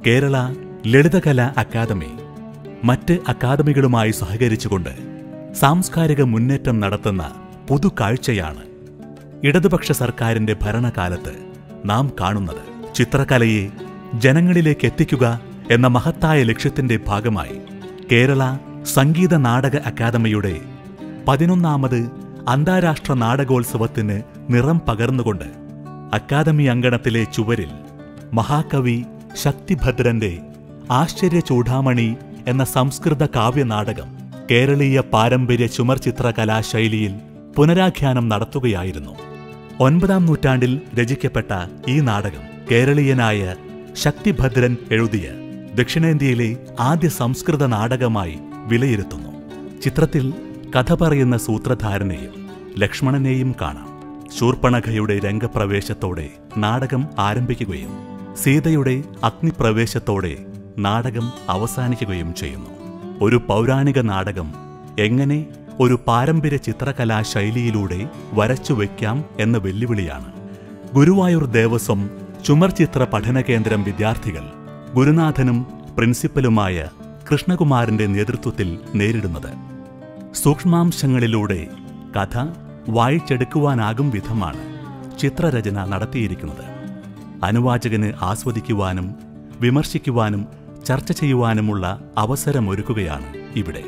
Kerala Lalithakala academy മറ്റ് അക്കാദമികളുമായി സഹകരിച്ചുകൊണ്ട് സാംസ്കാരിക മുന്നേറ്റം നടത്തുന്ന പുതുകാഴ്ചയാണ് ഇടതുപക്ഷ സർക്കാരിന്റെ ഭരണകാലത്ത് നാം കാണുന്നത് ചിത്രകലയെ ജനങ്ങളിലേക്ക് എത്തിക്കുക എന്ന മഹത്തായ ലക്ഷ്യത്തിന്റെ ഭാഗമായി കേരള സംഗീത നാടക അക്കാദമിയുടെ പതിനൊന്നാമത് അന്താരാഷ്ട്ര നാടകോത്സവത്തിന് നിറം പകർന്നുകൊണ്ട് അക്കാദമി അങ്കണത്തിലെ ചുവരിൽ മഹാകവി ശക്തിഭദ്രന്റെ ആശ്ചര്യ ചൂടാമണി എന്ന സംസ്കൃത കാവ്യനാടകം കേരളീയ പാരമ്പര്യ ചുമർചിത്ര കലാശൈലിയിൽ പുനരാഖ്യാനം നടത്തുകയായിരുന്നു ഒൻപതാം നൂറ്റാണ്ടിൽ രചിക്കപ്പെട്ട ഈ നാടകം കേരളീയനായ ശക്തിഭദ്രൻ എഴുതിയ ദക്ഷിണേന്ത്യയിലെ ആദ്യ സംസ്കൃത നാടകമായി വിലയിരുത്തുന്നു ചിത്രത്തിൽ കഥ പറയുന്ന സൂത്രധാരനെയും ലക്ഷ്മണനെയും കാണാം ശൂർപ്പണഖയുടെ രംഗപ്രവേശത്തോടെ നാടകം ആരംഭിക്കുകയും സീതയുടെ അഗ്നിപ്രവേശത്തോടെ നാടകം അവസാനിക്കുകയും ചെയ്യുന്നു ഒരു പൗരാണിക നാടകം എങ്ങനെ ഒരു പാരമ്പര്യ ചിത്രകലാ ശൈലിയിലൂടെ വരച്ചു വയ്ക്കാം എന്ന വെല്ലുവിളിയാണ് ഗുരുവായൂർ ദേവസ്വം ചുമർ ചിത്ര പഠന കേന്ദ്രം വിദ്യാർത്ഥികൾ ഗുരുനാഥനും പ്രിൻസിപ്പലുമായ കൃഷ്ണകുമാറിന്റെ നേതൃത്വത്തിൽ നേരിടുന്നത് സൂക്ഷ്മാംശങ്ങളിലൂടെ കഥ വായിച്ചെടുക്കുവാനാകും വിധമാണ് ചിത്രരചന നടത്തിയിരിക്കുന്നത് അനുവാചകന് ആസ്വദിക്കുവാനും വിമർശിക്കുവാനും ചർച്ച ചെയ്യുവാനുമുള്ള അവസരമൊരുക്കുകയാണ് ഇവിടെ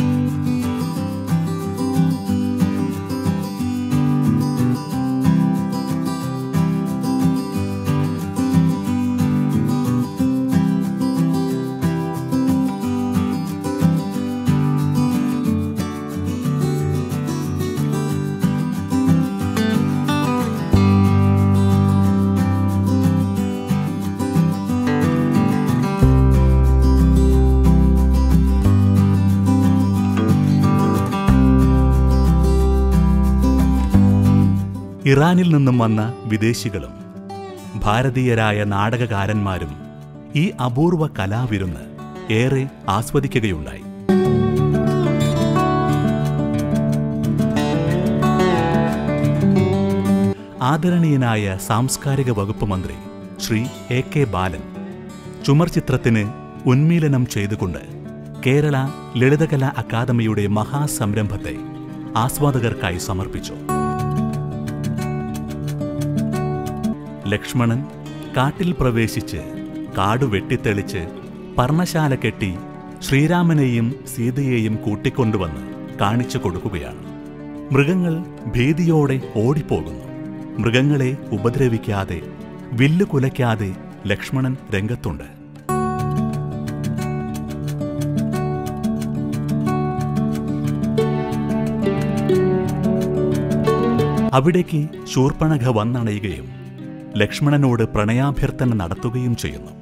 ഇറാനിൽ നിന്നും വന്ന വിദേശികളും ഭാരതീയരായ നാടകകാരന്മാരും ഈ അപൂർവ കലാവിരുന്ന് ഏറെ ആസ്വദിക്കുകയുണ്ടായി ആദരണീയനായ സാംസ്കാരിക വകുപ്പ് മന്ത്രി ശ്രീ എ കെ ബാലൻ ചുമർ ചിത്രത്തിന് ഉന്മീലനം ചെയ്തുകൊണ്ട് കേരള ലളിതകലാ അക്കാദമിയുടെ മഹാസംരംഭത്തെ ആസ്വാദകർക്കായി സമർപ്പിച്ചു ലക്ഷ്മണൻ കാട്ടിൽ പ്രവേശിച്ച് കാടു വെട്ടിത്തെളിച്ച് പർണശാല കെട്ടി ശ്രീരാമനെയും സീതയെയും കൂട്ടിക്കൊണ്ടുവന്ന് കാണിച്ചു കൊടുക്കുകയാണ് മൃഗങ്ങൾ ഭീതിയോടെ ഓടിപ്പോകുന്നു മൃഗങ്ങളെ ഉപദ്രവിക്കാതെ വില്ലു കുലയ്ക്കാതെ ലക്ഷ്മണൻ രംഗത്തുണ്ട് അവിടേക്ക് ശൂർപ്പണഖ വന്നണയുകയും ലക്ഷ്മണനോട് പ്രണയാഭ്യർത്ഥന നടത്തുകയും ചെയ്യുന്നു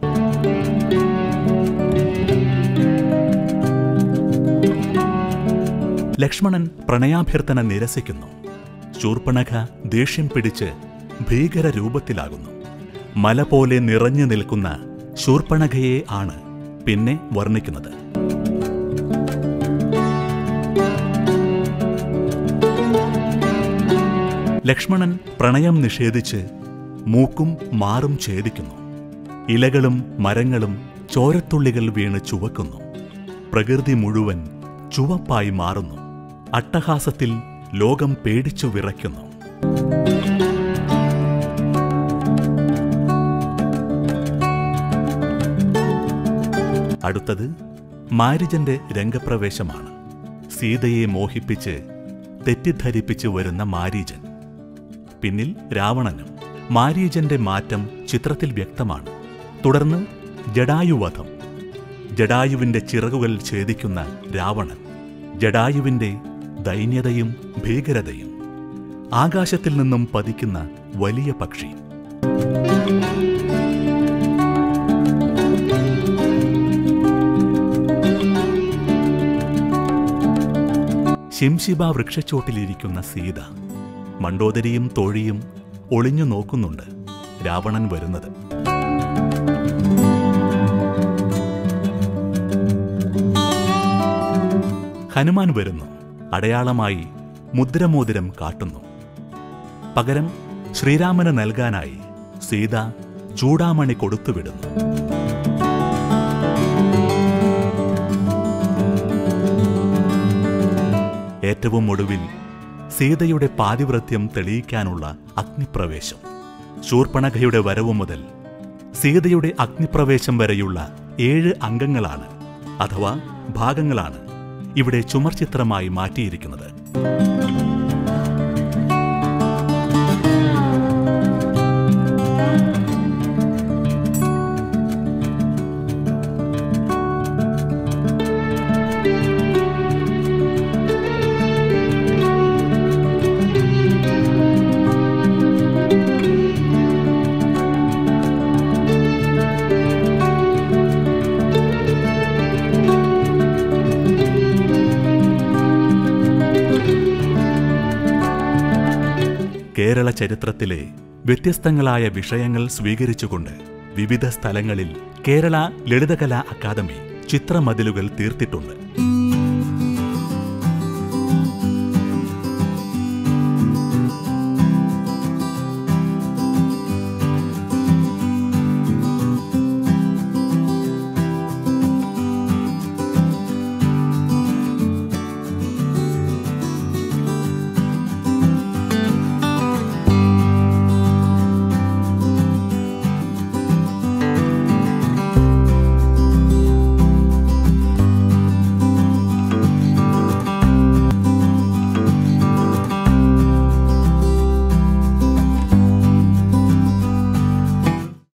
ലക്ഷ്മണൻ പ്രണയാഭ്യർത്ഥന നിരസിക്കുന്നു ശൂർപ്പണഖ ദേഷ്യം പിടിച്ച് ഭീകര രൂപത്തിലാകുന്നു മല പോലെ നിറഞ്ഞു നിൽക്കുന്ന ശൂർപ്പണഖയെ ആണ് പിന്നെ വർണ്ണിക്കുന്നത് ലക്ഷ്മണൻ പ്രണയം നിഷേധിച്ച് മൂക്കും മാറും ഛേദിക്കുന്നു ഇലകളും മരങ്ങളും ചോരത്തുള്ളികൾ വീണ് ചുവക്കുന്നു പ്രകൃതി മുഴുവൻ ചുവപ്പായി മാറുന്നു അട്ടഹാസത്തിൽ ലോകം പേടിച്ചു വിറയ്ക്കുന്നു അടുത്തത് മാരിജന്റെ രംഗപ്രവേശമാണ് സീതയെ മോഹിപ്പിച്ച് തെറ്റിദ്ധരിപ്പിച്ച് വരുന്ന മാരീജൻ പിന്നിൽ രാവണനും മാരീജന്റെ മാറ്റം ചിത്രത്തിൽ വ്യക്തമാണ് തുടർന്ന് ജഡായുവധം ജഡായുവിന്റെ ചിറകുകൾ ഛേദിക്കുന്ന രാവണൻ ജഡായുവിന്റെ ദൈന്യതയും ഭീകരതയും ആകാശത്തിൽ നിന്നും പതിക്കുന്ന വലിയ പക്ഷി ശിംശിബ വൃക്ഷച്ചോട്ടിലിരിക്കുന്ന സീത മണ്ടോദരിയും തോഴിയും ഒളിഞ്ഞു നോക്കുന്നുണ്ട് രാവണൻ വരുന്നത് ഹനുമാൻ വരുന്നു അടയാളമായി മുദ്രമോതിരം കാട്ടുന്നു പകരം ശ്രീരാമന് നൽകാനായി സീത ചൂടാമണി കൊടുത്തുവിടുന്നു ഏറ്റവും ഒടുവിൽ സീതയുടെ പാതിവ്രത്യം തെളിയിക്കാനുള്ള അഗ്നിപ്രവേശം ശൂർപ്പണഖയുടെ വരവ് മുതൽ സീതയുടെ അഗ്നിപ്രവേശം വരെയുള്ള ഏഴ് അംഗങ്ങളാണ് അഥവാ ഭാഗങ്ങളാണ് ഇവിടെ ചുമർചിത്രമായി മാറ്റിയിരിക്കുന്നത് കേരള ചരിത്രത്തിലെ വ്യത്യസ്തങ്ങളായ വിഷയങ്ങൾ സ്വീകരിച്ചുകൊണ്ട് വിവിധ സ്ഥലങ്ങളിൽ കേരള ലളിതകലാ അക്കാദമി ചിത്രമതിലുകൾ തീർത്തിട്ടുണ്ട്